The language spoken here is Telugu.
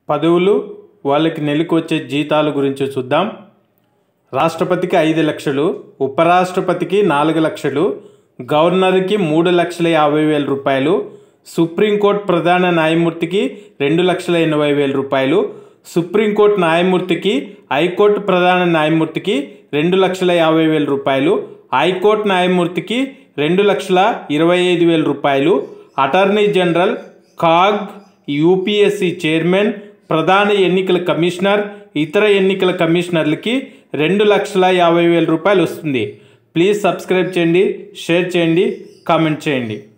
పదవులు వాళ్ళకి నెలకు వచ్చే జీతాల గురించి చూద్దాం రాష్ట్రపతికి ఐదు లక్షలు ఉపరాష్ట్రపతికి నాలుగు లక్షలు గవర్నర్కి మూడు లక్షల యాభై వేల రూపాయలు సుప్రీంకోర్టు ప్రధాన న్యాయమూర్తికి రెండు లక్షల ఎనభై వేల రూపాయలు సుప్రీంకోర్టు న్యాయమూర్తికి హైకోర్టు ప్రధాన న్యాయమూర్తికి రెండు లక్షల యాభై వేల రూపాయలు హైకోర్టు న్యాయమూర్తికి రెండు లక్షల ఇరవై ఐదు వేల రూపాయలు attorney general CAG UPSC chairman ప్రధాన ఎన్నికల కమిషనర్ ఇతర ఎన్నికల కమిషనర్లకి రెండు లక్షల యాభై వేల రూపాయలు వస్తుంది ప్లీజ్ సబ్స్క్రైబ్ చేయండి షేర్ చేయండి కామెంట్ చేయండి